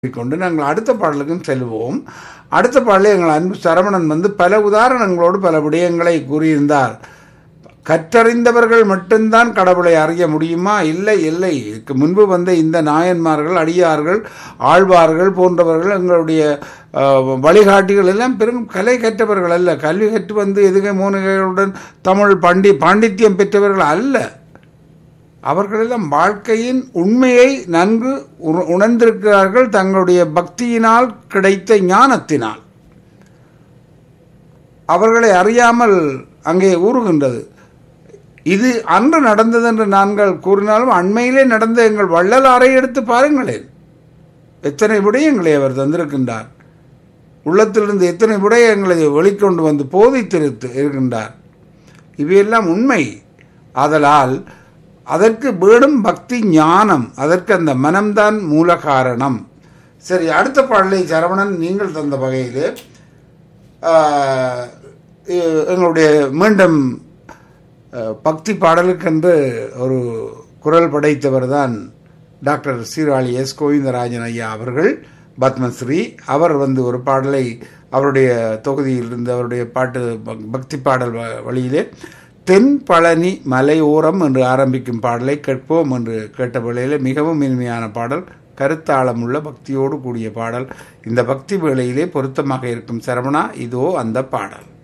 கொண்டு நாங்கள் அடுத்த பாடலுக்கும் செல்வோம் அடுத்த பாடலில் எங்கள் அன்பு சரவணன் வந்து பல உதாரணங்களோடு பல விடயங்களை கூறியிருந்தார் கற்றறிந்தவர்கள் மட்டும்தான் கடவுளை அறிய முடியுமா இல்லை இல்லை இதுக்கு முன்பு வந்த இந்த நாயன்மார்கள் அடியார்கள் ஆழ்வார்கள் போன்றவர்கள் எங்களுடைய அஹ், வழிகாட்டிகள் எல்லாம் பெரும் கலை கற்றவர்கள் அல்ல கல்வி கற்று வந்து எதுகை மூலிகைகளுடன் தமிழ் பண்டி பாண்டித்யம் பெற்றவர்கள் அல்ல அவர்களெல்லாம் வாழ்க்கையின் உண்மையை நன்கு உண- உணர்ந்திருக்கிறார்கள் தங்களுடைய பக்தியினால் கிடைத்த ஞானத்தினால் அவர்களை அறியாமல் அங்கே ஊறுகின்றது இது அன்று நடந்தது என்று நாங்கள் கூறினாலும் அண்மையிலே நடந்த எங்கள் வள்ளலாரை எடுத்து பாருங்களேன் எத்தனை விடயங்களை அவர் தந்திருக்கின்றார் உள்ளத்திலிருந்து எத்தனை விடயங்களை வெளிக்கொண்டு வந்து போதித்திருத்து இருக்கின்றார் இவையெல்லாம் உண்மை ஆதலால் அதற்கு வேணும் பக்தி ஞானம் அதற்கு அந்த மனம்தான் மூல காரணம் சரி அடுத்த பாடலை சரவணன் நீங்கள் தந்த வகையிலே ஆஹ், எ- எங்களுடைய மீண்டும் அஹ், பக்தி பாடலுக்கென்று ஒரு குரல் படைத்தவர் தான் டாக்டர் சீராளி எஸ் கோவிந்தராஜன் ஐயா அவர்கள் பத்மஸ்ரீ அவர் வந்து ஒரு பாடலை அவருடைய தொகுதியில் இருந்து அவருடைய பாட்டு பக்- பக்தி பாடல் வ- வழியிலே தென் பழனி மலையோரம் என்று ஆரம்பிக்கும் பாடலை கேட்போம் என்று கேட்ட வேளையிலே மிகவும் இனிமையான பாடல் கருத்தாளமுள்ள பக்தியோடு கூடிய பாடல் இந்த பக்தி வேளையிலே பொருத்தமாக இருக்கும் சரவணா இதோ அந்த பாடல்